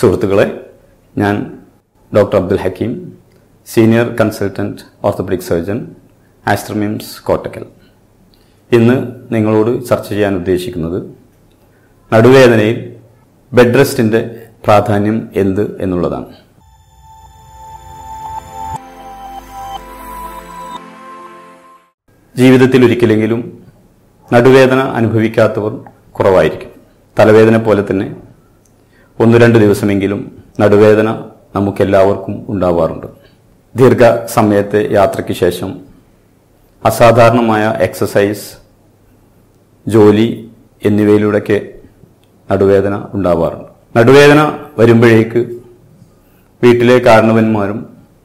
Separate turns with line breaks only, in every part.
സുഹൃത്തുക്കളെ ഞാൻ doctor Abdul Hakeem senior consultant orthopedic surgeon Aster MIMS Kottakkal ഇന്ന് നിങ്ങളോട് ചർച്ച ചെയ്യാൻ ഉദ്ദേശിക്കുന്നത് നടുവേദനയിൽ ബെഡ് റെസ്റ്റിന്റെ പ്രാധാന്യം എന്ത് എന്നുള്ളതാണ് ജീവിതത്തിൽ ഒരിക്കലെങ്കിലും നടുവേദന അനുഭവിക്കാത്തവർ കുറവായിരിക്കും തലവേദന പോലെ തന്നെ ഒന്ന് രണ്ട് ദിവസമെങ്കിലും നടുവേദന നമുക്കെല്ലാവർക്കും ഉണ്ടാവാറുണ്ട് ദീർഘ സമയത്തെ യാത്രയ്ക്ക് ശേഷം അസാധാരണമായ എക്സസൈസ് ജോലി എന്നിവയിലൂടെയൊക്കെ നടുവേദന ഉണ്ടാവാറുണ്ട് നടുവേദന വരുമ്പോഴേക്ക് വീട്ടിലെ കാരണവന്മാരും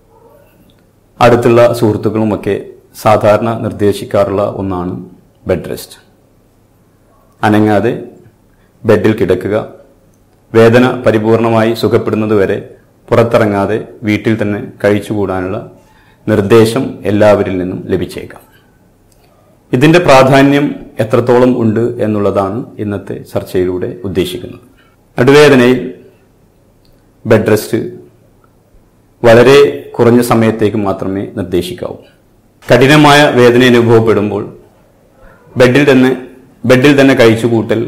അടുത്തുള്ള സുഹൃത്തുക്കളുമൊക്കെ സാധാരണ നിർദ്ദേശിക്കാറുള്ള ഒന്നാണ് ബെഡ് റെസ്റ്റ് അനങ്ങാതെ ബെഡിൽ കിടക്കുക വേദന പരിപൂർണമായി സുഖപ്പെടുന്നതുവരെ പുറത്തിറങ്ങാതെ വീട്ടിൽ തന്നെ കഴിച്ചുകൂടാനുള്ള നിർദ്ദേശം എല്ലാവരിൽ നിന്നും ലഭിച്ചേക്കാം ഇതിന്റെ പ്രാധാന്യം എത്രത്തോളം ഉണ്ട് എന്നുള്ളതാണ് ഇന്നത്തെ ചർച്ചയിലൂടെ ഉദ്ദേശിക്കുന്നത് നടുവേദനയിൽ ബെഡ് റെസ്റ്റ് വളരെ കുറഞ്ഞ സമയത്തേക്ക് മാത്രമേ നിർദ്ദേശിക്കാവൂ കഠിനമായ വേദന അനുഭവപ്പെടുമ്പോൾ ബെഡിൽ തന്നെ ബെഡിൽ തന്നെ കഴിച്ചുകൂട്ടൽ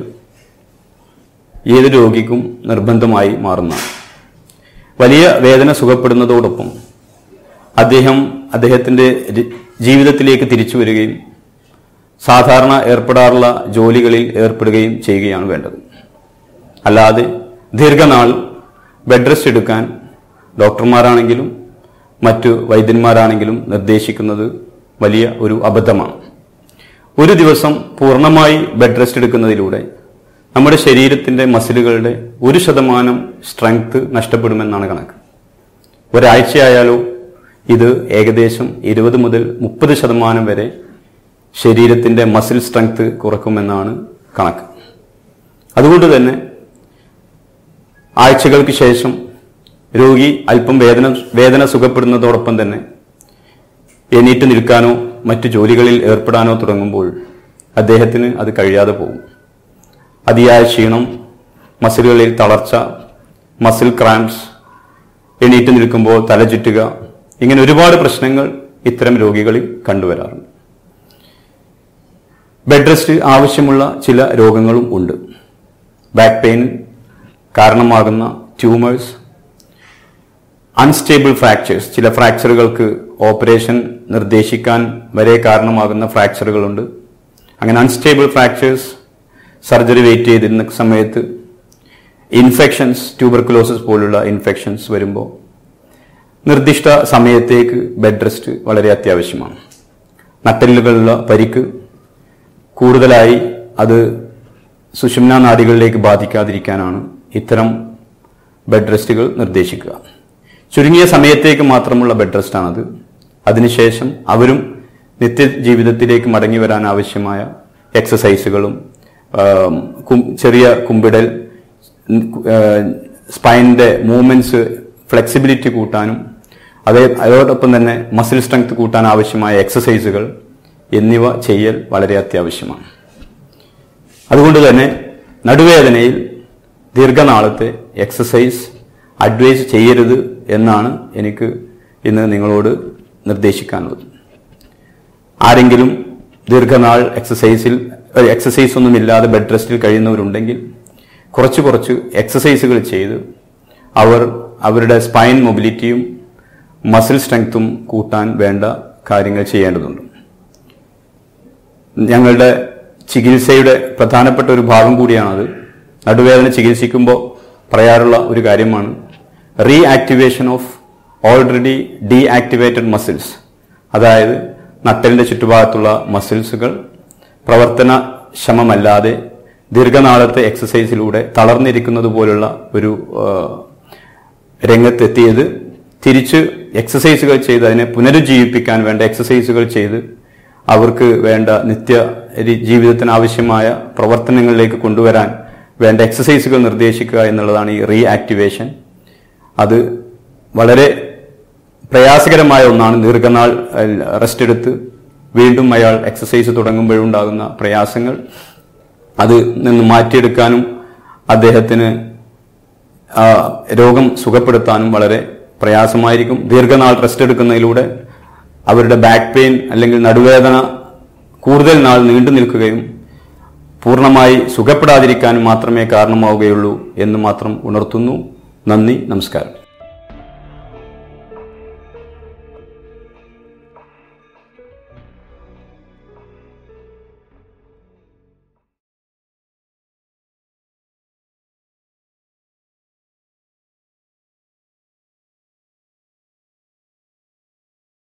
ഏത് രോഗിക്കും നിർബന്ധമായി മാറുന്നതാണ് വലിയ വേദന സുഖപ്പെടുന്നതോടൊപ്പം അദ്ദേഹം അദ്ദേഹത്തിന്റെ രി- ജീവിതത്തിലേക്ക് തിരിച്ചു വരികയും സാധാരണ ഏർപ്പെടാറുള്ള ജോലികളിൽ ഏർപ്പെടുകയും ചെയ്യുകയാണ് വേണ്ടത് അല്ലാതെ ദീർഘനാൾ ബെഡ് റെസ്റ്റ് എടുക്കാൻ ഡോക്ടർമാരാണെങ്കിലും മറ്റു വൈദ്യന്മാരാണെങ്കിലും നിർദ്ദേശിക്കുന്നത് വലിയ ഒരു അബദ്ധമാണ് ഒരു ദിവസം പൂർണ്ണമായി ബെഡ് റെസ്റ്റ് എടുക്കുന്നതിലൂടെ നമ്മുടെ ശരീരത്തിന്റെ മസിലുകളുടെ ഒരു ശതമാനം സ്ട്രെങ്ത് നഷ്ടപ്പെടുമെന്നാണ് കണക്ക് ഒരാഴ്ചയായാലോ ഇത് ഏകദേശം ഇരുപത് മുതൽ മുപ്പത് ശതമാനം വരെ ശരീരത്തിന്റെ മസിൽ സ്ട്രെങ്ത് കുറക്കുമെന്നാണ് കണക്ക് അതുകൊണ്ട് തന്നെ ആഴ്ചകൾക്ക് ശേഷം രോഗി അല്പം വേദന വേദന സുഖപ്പെടുന്നതോടൊപ്പം തന്നെ എണീറ്റ് നിൽക്കാനോ മറ്റു ജോലികളിൽ ഏർപ്പെടാനോ തുടങ്ങുമ്പോൾ അദ്ദേഹത്തിന് അത് കഴിയാതെ പോകും അതിയായ ക്ഷീണം മസിലുകളിൽ തളർച്ച മസിൽ ക്രാംസ് എണീറ്റ് നിൽക്കുമ്പോൾ തല ചുറ്റുക ഇങ്ങനെ ഒരുപാട് പ്രശ്നങ്ങൾ ഇത്തരം രോഗികളിൽ കണ്ടുവരാറുണ്ട് ബെഡ് റെസ്റ്റ് ആവശ്യമുള്ള ചില രോഗങ്ങളും ഉണ്ട് ബാക്ക് പെയിൻ കാരണമാകുന്ന ട്യൂമേഴ്സ് അൺസ്റ്റേബിൾ ഫ്രാക്ചേഴ്സ് ചില ഫ്രാക്ചറുകൾക്ക് ഓപ്പറേഷൻ നിർദ്ദേശിക്കാൻ വരെ കാരണമാകുന്ന ഫ്രാക്ചറുകളുണ്ട് അങ്ങനെ അൺസ്റ്റേബിൾ ഫ്രാക്ചേഴ്സ് സർജറി വെയിറ്റ് ചെയ്തിരുന്ന സമയത്ത് ഇൻഫെക്ഷൻസ് ട്യൂബർക്കുലോസിസ് പോലുള്ള ഇൻഫെക്ഷൻസ് വരുമ്പോൾ നിർദ്ദിഷ്ട സമയത്തേക്ക് ബെഡ് റെസ്റ്റ് വളരെ അത്യാവശ്യമാണ് നട്ടെല്ലുകളുള്ള പരിക്ക് കൂടുതലായി അത് സുഷുമ്ന നാഡികളിലേക്ക് ബാധിക്കാതിരിക്കാനാണ് ഇത്തരം ബെഡ് റെസ്റ്റുകൾ നിർദ്ദേശിക്കുക ചുരുങ്ങിയ സമയത്തേക്ക് മാത്രമുള്ള ബെഡ് റെസ്റ്റാണത് അതിനുശേഷം അവരും നിത്യജീവിതത്തിലേക്ക് മടങ്ങി വരാൻ ആവശ്യമായ എക്സസൈസുകളും ആം, കും- ചെറിയ കുമ്പിടൽ സ്പൈനിന്റെ മൂവ്മെന്റ്സ് ഫ്ലെക്സിബിലിറ്റി കൂട്ടാനും അതേ അതോടൊപ്പം തന്നെ മസിൽ സ്ട്രെങ്ത് കൂട്ടാൻ ആവശ്യമായ എക്സസൈസുകൾ എന്നിവ ചെയ്യൽ വളരെ അത്യാവശ്യമാണ് അതുകൊണ്ട് തന്നെ നടുവേദനയിൽ ദീർഘനാളത്തെ എക്സസൈസ് അഡ്വൈസ് ചെയ്യരുത് എന്നാണ് എനിക്ക് ഇന്ന് നിങ്ങളോട് നിർദ്ദേശിക്കാനുള്ളത് ആരെങ്കിലും ദീർഘനാൾ എക്സസൈസിൽ ഏഹ്, എക്സസൈസ് ഒന്നുമില്ലാതെ ബെഡ് റെസ്റ്റിൽ കഴിയുന്നവരുണ്ടെങ്കിൽ കുറച്ച് കുറച്ച് എക്സസൈസുകൾ ചെയ്ത് അവർ അവരുടെ സ്പൈൻ മൊബിലിറ്റിയും മസിൽ സ്ട്രെങ്ത്തും കൂട്ടാൻ വേണ്ട കാര്യങ്ങൾ ചെയ്യേണ്ടതുണ്ട് ഞങ്ങളുടെ ചികിത്സയുടെ പ്രധാനപ്പെട്ട ഒരു ഭാഗം കൂടിയാണത് നടുവേദന ചികിത്സിക്കുമ്പോൾ പറയാറുള്ള ഒരു കാര്യമാണ് reactivation of already deactivated muscles അതായത് നട്ടലിന്റെ ചുറ്റുഭാഗത്തുള്ള മസിൽസുകൾ പ്രവർത്തനക്ഷമമല്ലാതെ ദീർഘനാളത്തെ എക്സസൈസിലൂടെ തളർന്നിരിക്കുന്നത് പോലുള്ള ഒരു ആ, രംഗത്തെത്തിയത് തിരിച്ച് എക്സസൈസുകൾ ചെയ്ത് അതിനെ പുനരുജ്ജീവിപ്പിക്കാൻ വേണ്ട എക്സസൈസുകൾ ചെയ്ത് അവർക്ക് വേണ്ട നിത്യ രി- ജീവിതത്തിന് ആവശ്യമായ പ്രവർത്തനങ്ങളിലേക്ക് കൊണ്ടുവരാൻ വേണ്ട എക്സസൈസുകൾ നിർദ്ദേശിക്കുക എന്നുള്ളതാണ് ഈ റീ ആക്ടിവേഷൻ അത് വളരെ പ്രയാസകരമായ ഒന്നാണ് ദീർഘനാൾ റെസ്റ്റ് എടുത്ത് വീണ്ടും അയാൾ എക്സസൈസ് തുടങ്ങുമ്പോഴുണ്ടാകുന്ന പ്രയാസങ്ങൾ അത് നിന്ന് മാറ്റിയെടുക്കാനും അദ്ദേഹത്തിന് ആ, രോഗം സുഖപ്പെടുത്താനും വളരെ പ്രയാസമായിരിക്കും ദീർഘനാൾ റെസ്റ്റ് എടുക്കുന്നതിലൂടെ അവരുടെ ബാക്ക് പെയിൻ അല്ലെങ്കിൽ നടുവേദന കൂടുതൽ നാൾ നീണ്ടു നിൽക്കുകയും പൂർണ്ണമായി സുഖപ്പെടാതിരിക്കാനും മാത്രമേ കാരണമാവുകയുള്ളൂ എന്ന് മാത്രം ഉണർത്തുന്നു നന്ദി നമസ്കാരം